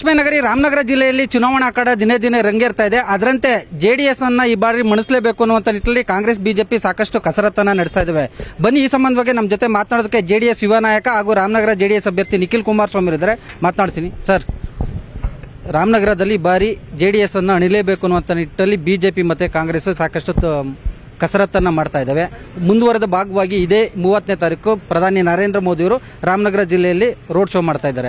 ಲಕ್ಷ್ಮೀನಗರಿ ರಾಮನಗರ ಜಿಲ್ಲೆಯಲ್ಲಿ ಚುನಾವಣಾ ಅಖಾಡ ದಿನೇ ದಿನೇ ರಂಗೇರ್ತಾ ಇದೆ ಅದರಂತೆ ಜೆಡಿಎಸ್ ಅನ್ನ ಈ ಬಾರಿ ಮಣಿಸಲೇಬೇಕು ಅನ್ನುವಂತ ನಿಟ್ಟಿನಲ್ಲಿ ಕಾಂಗ್ರೆಸ್ ಬಿಜೆಪಿ ಸಾಕಷ್ಟು ಕಸರತ್ತನ್ನ ನಡೆಸ್ತಾ ಇದಾವೆ ಬನ್ನಿ ಈ ಸಂಬಂಧವಾಗಿ ನಮ್ಮ ಜೊತೆ ಮಾತನಾಡೋದಕ್ಕೆ ಜೆಡಿಎಸ್ ಯುವ ನಾಯಕ ಹಾಗೂ ರಾಮನಗರ ಜೆಡಿಎಸ್ ಅಭ್ಯರ್ಥಿ ನಿಖಿಲ್ ಕುಮಾರಸ್ವಾಮಿ ಇದ್ದಾರೆ ಮಾತನಾಡ್ತೀನಿ ಸರ್ ರಾಮನಗರದಲ್ಲಿ ಈ ಬಾರಿ ಜೆಡಿಎಸ್ ಅನ್ನು ಅಣಿಲೇಬೇಕು ಅನ್ನುವಂತ ನಿಟ್ಟಿನಲ್ಲಿ ಬಿಜೆಪಿ ಮತ್ತೆ ಕಾಂಗ್ರೆಸ್ ಸಾಕಷ್ಟು ತ- ಕಸರತ್ತನ್ನ ಮಾಡ್ತಾ ಇದ್ದಾವೆ ಮುಂದುವರೆದ ಭಾಗವಾಗಿ ಇದೇ ಮೂವತ್ತನೇ ತಾರೀಕು ಪ್ರಧಾನಿ ನರೇಂದ್ರ ಮೋದಿಯವರು ರಾಮನಗರ ಜಿಲ್ಲೆಯಲ್ಲಿ ರೋಡ್ ಶೋ ಮಾಡ್ತಾ ಇದ್ದಾರೆ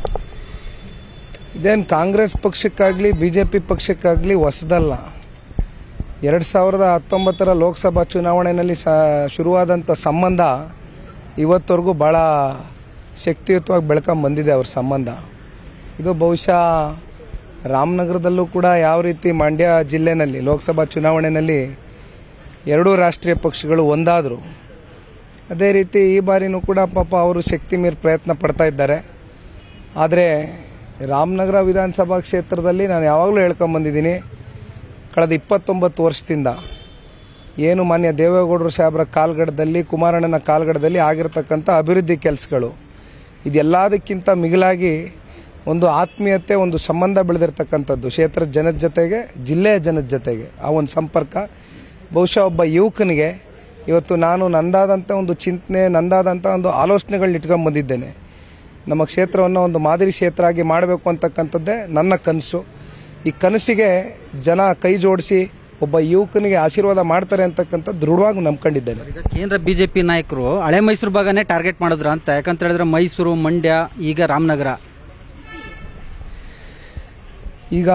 ಇದೇನು ಕಾಂಗ್ರೆಸ್ ಪಕ್ಷಕ್ಕಾಗಲಿ ಬಿ ಜೆ ಪಿ ಪಕ್ಷಕ್ಕಾಗಲಿ ಹೊಸದಲ್ಲ ಎರಡು ಸಾವಿರದ ಹತ್ತೊಂಬತ್ತರ ಲೋಕಸಭಾ ಚುನಾವಣೆಯಲ್ಲಿ ಸ ಶುರುವಾದಂಥ ಸಂಬಂಧ ಇವತ್ತವರೆಗೂ ಭಾಳ ಶಕ್ತಿಯುತವಾಗಿ ಬೆಳ್ಕೊಂಡ್ ಬಂದಿದೆ ಅವ್ರ ಸಂಬಂಧ ಇದು ಬಹುಶಃ ರಾಮನಗರದಲ್ಲೂ ಕೂಡ ಯಾವ ರೀತಿ ಮಂಡ್ಯ ಜಿಲ್ಲೆನಲ್ಲಿ ಲೋಕಸಭಾ ಚುನಾವಣೆಯಲ್ಲಿ ಎರಡೂ ರಾಷ್ಟ್ರೀಯ ಪಕ್ಷಗಳು ಒಂದಾದರು ಅದೇ ರೀತಿ ಈ ಬಾರಿನೂ ಕೂಡ ಪಾಪ ಅವರು ಶಕ್ತಿ ಮೀರಿ ಪ್ರಯತ್ನ ಪಡ್ತಾ ಇದ್ದಾರೆ ಆದರೆ ರಾಮನಗರ ವಿಧಾನಸಭಾ ಕ್ಷೇತ್ರದಲ್ಲಿ ನಾನು ಯಾವಾಗಲೂ ಹೇಳ್ಕೊಂಬಂದಿದ್ದೀನಿ ಕಳೆದ ಇಪ್ಪತ್ತೊಂಬತ್ತು ವರ್ಷದಿಂದ ಏನು ಮಾನ್ಯ ದೇವೇಗೌಡರು ಸಾಹೇಬರ ಕಾಲ್ಗಡದಲ್ಲಿ ಕುಮಾರಣ್ಣನ ಕಾಲ್ಗಡದಲ್ಲಿ ಆಗಿರತಕ್ಕಂಥ ಅಭಿವೃದ್ಧಿ ಕೆಲಸಗಳು ಇದೆಲ್ಲದಕ್ಕಿಂತ ಮಿಗಿಲಾಗಿ ಒಂದು ಆತ್ಮೀಯತೆ ಒಂದು ಸಂಬಂಧ ಬೆಳೆದಿರ್ತಕ್ಕಂಥದ್ದು ಕ್ಷೇತ್ರದ ಜನದ ಜೊತೆಗೆ ಜಿಲ್ಲೆಯ ಜನದ ಜೊತೆಗೆ ಆ ಒಂದು ಸಂಪರ್ಕ ಬಹುಶಃ ಒಬ್ಬ ಯುವಕನಿಗೆ ಇವತ್ತು ನಾನು ನಂದಾದಂಥ ಒಂದು ಚಿಂತನೆ ನಂದಾದಂಥ ಒಂದು ಆಲೋಚನೆಗಳನ್ನ ಇಟ್ಕೊಂಡು ಬಂದಿದ್ದೇನೆ ನಮ್ಮ ಕ್ಷೇತ್ರವನ್ನು ಒಂದು ಮಾದರಿ ಕ್ಷೇತ್ರ ಆಗಿ ಮಾಡಬೇಕು ಅಂತಕ್ಕಂಥದ್ದೇ ನನ್ನ ಕನಸು ಈ ಕನಸಿಗೆ ಜನ ಕೈ ಜೋಡಿಸಿ ಒಬ್ಬ ಯುವಕನಿಗೆ ಆಶೀರ್ವಾದ ಮಾಡ್ತಾರೆ ಅಂತಕ್ಕಂಥ ದೃಢವಾಗಿ ನಂಬ್ಕೊಂಡಿದ್ದೇನೆ ಈಗ ಕೇಂದ್ರ ಬಿಜೆಪಿ ನಾಯಕರು ಹಳೆ ಮೈಸೂರು ಭಾಗನೇ ಟಾರ್ಗೆಟ್ ಮಾಡಿದ್ರು ಅಂತ ಯಾಕಂತ ಹೇಳಿದ್ರೆ ಮೈಸೂರು ಮಂಡ್ಯ ಈಗ ರಾಮನಗರ ಈಗ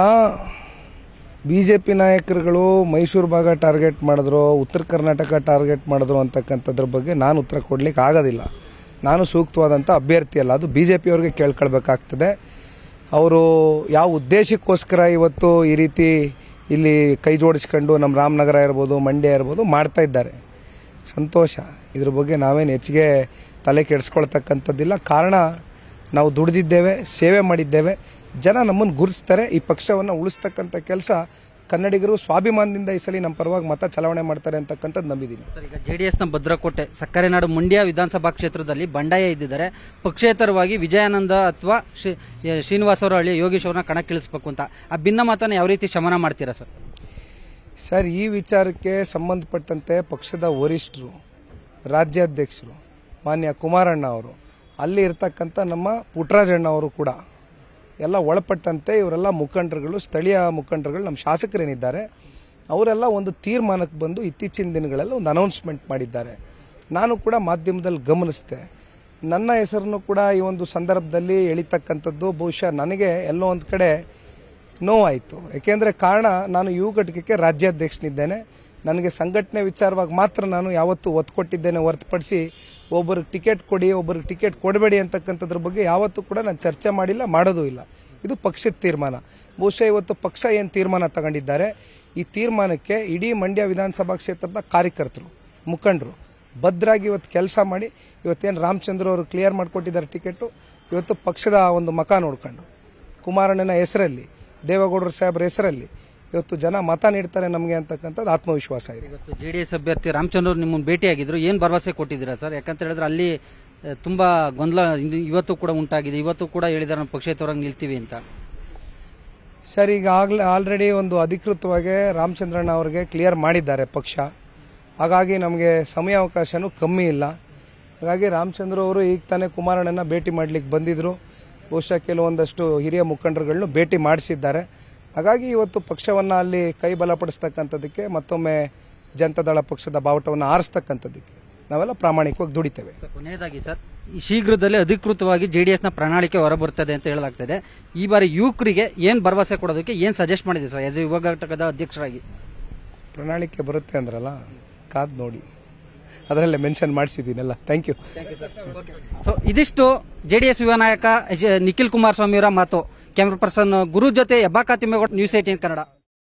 ಬಿ ಜೆ ಪಿ ನಾಯಕರುಗಳು ಮೈಸೂರು ಭಾಗ ಟಾರ್ಗೆಟ್ ಮಾಡಿದ್ರು ಉತ್ತರ ಕರ್ನಾಟಕ ಟಾರ್ಗೆಟ್ ಮಾಡಿದ್ರು ಅಂತಕ್ಕಂಥದ್ರ ಬಗ್ಗೆ ನಾನು ಉತ್ತರ ಕೊಡ್ಲಿಕ್ಕೆ ಆಗೋದಿಲ್ಲ ನಾನು ಸೂಕ್ತವಾದಂಥ ಅಭ್ಯರ್ಥಿ ಅಲ್ಲ ಅದು ಬಿ ಜೆ ಪಿಯವ್ರಿಗೆ ಕೇಳ್ಕೊಳ್ಬೇಕಾಗ್ತದೆ ಅವರು ಯಾವ ಉದ್ದೇಶಕ್ಕೋಸ್ಕರ ಇವತ್ತು ಈ ರೀತಿ ಇಲ್ಲಿ ಕೈ ಜೋಡಿಸ್ಕೊಂಡು ನಮ್ಮ ರಾಮನಗರ ಇರ್ಬೋದು ಮಂಡ್ಯ ಇರ್ಬೋದು ಮಾಡ್ತಾ ಇದ್ದಾರೆ ಸಂತೋಷ ಇದ್ರ ಬಗ್ಗೆ ನಾವೇನು ಹೆಚ್ಚಿಗೆ ತಲೆ ಕೆಡಿಸ್ಕೊಳ್ತಕ್ಕಂಥದ್ದಿಲ್ಲ ಕಾರಣ ನಾವು ದುಡಿದಿದ್ದೇವೆ ಸೇವೆ ಮಾಡಿದ್ದೇವೆ ಜನ ನಮ್ಮನ್ನು ಗುರುತಿಸ್ತಾರೆ ಈ ಪಕ್ಷವನ್ನು ಉಳಿಸ್ತಕ್ಕಂಥ ಕೆಲಸ ಕನ್ನಡಿಗರು ಸ್ವಾಭಿಮಾನದಿಂದ ಈ ಸಲ ನಮ್ಮ ಪರವಾಗಿ ಮತ ಚಲಾವಣೆ ಮಾಡ್ತಾರೆ ಅಂತಕ್ಕಂಥದ್ದು ನಂಬಿದ್ದೀನಿ ಸರ್ ಈಗ ಜೆಡಿಎಸ್ನ ಭದ್ರಕೋಟೆ ಸಕ್ಕರೆನಾಡು ಮಂಡ್ಯ ವಿಧಾನಸಭಾ ಕ್ಷೇತ್ರದಲ್ಲಿ ಬಂಡಾಯ ಇದ್ದಿದ್ದಾರೆ ಪಕ್ಷೇತರವಾಗಿ ವಿಜಯಾನಂದ ಅಥವಾ ಶ್ರೀನಿವಾಸ ಅವರ ಹಳ್ಳಿ ಯೋಗೇಶ್ ಅವ್ರನ್ನ ಕಣಕ್ಕಿಳಿಸಬೇಕು ಅಂತ ಆ ಭಿನ್ನ ಮತನ ಯಾವ ರೀತಿ ಶಮನ ಮಾಡ್ತೀರಾ ಸರ್ ಸರ್ ಈ ವಿಚಾರಕ್ಕೆ ಸಂಬಂಧಪಟ್ಟಂತೆ ಪಕ್ಷದ ವರಿಷ್ಠರು ರಾಜ್ಯಾಧ್ಯಕ್ಷರು ಮಾನ್ಯ ಕುಮಾರಣ್ಣ ಅವರು ಅಲ್ಲಿ ಇರ್ತಕ್ಕಂಥ ನಮ್ಮ ಪುಟ್ಟರಾಜಣ್ಣ ಅವರು ಕೂಡ ಎಲ್ಲ ಒಳಪಟ್ಟಂತೆ ಇವರೆಲ್ಲ ಮುಖಂಡರುಗಳು ಸ್ಥಳೀಯ ಮುಖಂಡರುಗಳು ನಮ್ಮ ಶಾಸಕರೇನಿದ್ದಾರೆ ಅವರೆಲ್ಲ ಒಂದು ತೀರ್ಮಾನಕ್ಕೆ ಬಂದು ಇತ್ತೀಚಿನ ದಿನಗಳಲ್ಲಿ ಒಂದು ಅನೌನ್ಸ್ಮೆಂಟ್ ಮಾಡಿದ್ದಾರೆ ನಾನು ಕೂಡ ಮಾಧ್ಯಮದಲ್ಲಿ ಗಮನಿಸಿದೆ ನನ್ನ ಹೆಸರನ್ನು ಕೂಡ ಈ ಒಂದು ಸಂದರ್ಭದಲ್ಲಿ ಎಳಿತಕ್ಕಂಥದ್ದು ಬಹುಶಃ ನನಗೆ ಎಲ್ಲೋ ಒಂದು ಕಡೆ ನೋವಾಯಿತು ಯಾಕೆಂದರೆ ಕಾರಣ ನಾನು ಯುವ ಘಟಕಕ್ಕೆ ರಾಜ್ಯಾಧ್ಯಕ್ಷನಿದ್ದೇನೆ ನನಗೆ ಸಂಘಟನೆ ವಿಚಾರವಾಗಿ ಮಾತ್ರ ನಾನು ಯಾವತ್ತೂ ಒತ್ತು ಕೊಟ್ಟಿದ್ದೇನೆ ಹೊರತುಪಡಿಸಿ ಒಬ್ಬರಿಗೆ ಟಿಕೆಟ್ ಕೊಡಿ ಒಬ್ಬರಿಗೆ ಟಿಕೆಟ್ ಕೊಡಬೇಡಿ ಅಂತಕ್ಕಂಥದ್ರ ಬಗ್ಗೆ ಯಾವತ್ತೂ ಕೂಡ ನಾನು ಚರ್ಚೆ ಮಾಡಿಲ್ಲ ಮಾಡೋದೂ ಇಲ್ಲ ಇದು ಪಕ್ಷದ ತೀರ್ಮಾನ ಬಹುಶಃ ಇವತ್ತು ಪಕ್ಷ ಏನು ತೀರ್ಮಾನ ತಗೊಂಡಿದ್ದಾರೆ ಈ ತೀರ್ಮಾನಕ್ಕೆ ಇಡೀ ಮಂಡ್ಯ ವಿಧಾನಸಭಾ ಕ್ಷೇತ್ರದ ಕಾರ್ಯಕರ್ತರು ಮುಖಂಡರು ಭದ್ರಾಗಿ ಇವತ್ತು ಕೆಲಸ ಮಾಡಿ ಇವತ್ತೇನು ರಾಮಚಂದ್ರ ಅವರು ಕ್ಲಿಯರ್ ಮಾಡಿಕೊಟ್ಟಿದ್ದಾರೆ ಟಿಕೆಟು ಇವತ್ತು ಪಕ್ಷದ ಒಂದು ಮಕ ನೋಡ್ಕೊಂಡು ಕುಮಾರಣ್ಣನ ಹೆಸರಲ್ಲಿ ದೇವೇಗೌಡರ ಸಾಹೇಬ್ರ ಹೆಸರಲ್ಲಿ ಇವತ್ತು ಜನ ಮತ ನೀಡ್ತಾರೆ ನಮಗೆ ಅಂತಕ್ಕಂಥದ್ದು ಆತ್ಮವಿಶ್ವಾಸ ಇದೆ ಇವತ್ತು ಜೆಡಿಎಸ್ ಅಭ್ಯರ್ಥಿ ರಾಮಚಂದ್ರ ಅವರು ನಿಮ್ಮನ್ನು ಭೇಟಿಯಾಗಿದ್ರು ಏನು ಭರವಸೆ ಕೊಟ್ಟಿದ್ದೀರಾ ಸರ್ ಯಾಕಂತ ಹೇಳಿದ್ರೆ ಅಲ್ಲಿ ಆ, ತುಂಬಾ ಗೊಂದಲ ಇಂದು- ಇವತ್ತು ಕೂಡ ಉಂಟಾಗಿದೆ ಇವತ್ತು ಕೂಡ ಹೇಳಿದ್ದಾರೆ ನಾವು ಪಕ್ಷೇತರವಾಗಿ ನಿಲ್ತೀವಿ ಅಂತ ಸರ್ ಈಗ ಆಗ್ಲೇ ಆಲ್ರೆಡಿ ಒಂದು ಅಧಿಕೃತವಾಗಿ ರಾಮಚಂದ್ರಣ್ಣ ಅವರಿಗೆ ಕ್ಲಿಯರ್ ಮಾಡಿದ್ದಾರೆ ಪಕ್ಷ ಹಾಗಾಗಿ ನಮಗೆ ಸಮಯಾವಕಾಶನೂ ಕಮ್ಮಿ ಇಲ್ಲ ಹಾಗಾಗಿ ರಾಮಚಂದ್ರ ಅವರು ಈಗ ತಾನೇ ಕುಮಾರಣ್ಣನ ಭೇಟಿ ಮಾಡಲಿಕ್ಕೆ ಬಂದಿದ್ರು ಬಹುಶಃ ಕೆಲವೊಂದಷ್ಟು ಹಿರಿಯ ಮುಖಂಡರುಗಳನ್ನು ಭೇಟಿ ಮಾಡಿಸಿದ್ದಾರೆ ಹಾಗಾಗಿ ಇವತ್ತು ಪಕ್ಷವನ್ನು ಅಲ್ಲಿ ಕೈ ಬಲಪಡಿಸ್ತಕ್ಕಂಥದ್ದಕ್ಕೆ ಮತ್ತೊಮ್ಮೆ ಜನತಾದಳ ಪಕ್ಷದ ಬಾವುಟವನ್ನು ಆರಿಸ್ತಕ್ಕಂಥದ್ದಕ್ಕೆ ನಾವೆಲ್ಲ ಪ್ರಾಮಾಣಿಕವಾಗಿ ದುಡಿತೇವೆ ಸರ್, ಕೊನೆಯದಾಗಿ ಸರ್ ಈ ಶೀಘ್ರದಲ್ಲೇ ಅಧಿಕೃತವಾಗಿ ಜೆಡಿಎಸ್ ನ ಪ್ರಣಾಳಿಕೆ ಹೊರಬರ್ತದೆ ಅಂತ ಹೇಳಲಾಗ್ತದೆ ಈ ಬಾರಿ ಯುವಕರಿಗೆ ಏನ್ ಭರವಸೆ ಕೊಡೋದಕ್ಕೆ ಏನ್ ಸಜೆಸ್ಟ್ ಮಾಡಿದೆ ಸರ್ ಆಸ್ ಯುವ ಘಟಕದ ಅಧ್ಯಕ್ಷರಾಗಿ ಪ್ರಣಾಳಿಕೆ ಬರುತ್ತೆ ಅಂದ್ರಲ್ಲ ಕಾದ್ ನೋಡಿ ಅದರಲ್ಲೇ ಮೆನ್ಷನ್ ಮಾಡಿಸಿದ್ದೀನಲ್ಲ ಥ್ಯಾಂಕ್ ಯು ಸೊ ಇದಿಷ್ಟು ಜೆಡಿಎಸ್ ಯುವ ನಾಯಕ ಜ- ನಿಖಿಲ್ ಕುಮಾರಸ್ವಾಮಿ ಅವರ ಮಾತು ಕ್ಯಾಮ್ರಾ ಪರ್ಸನ್ ಗುರು ಜೊತೆ ಹೆಬ್ಬಾಕ ತಿಮ್ಮೇಗೌಡ ನ್ಯೂಸ್ ಏಟೀನ್ ಕನ್ನಡ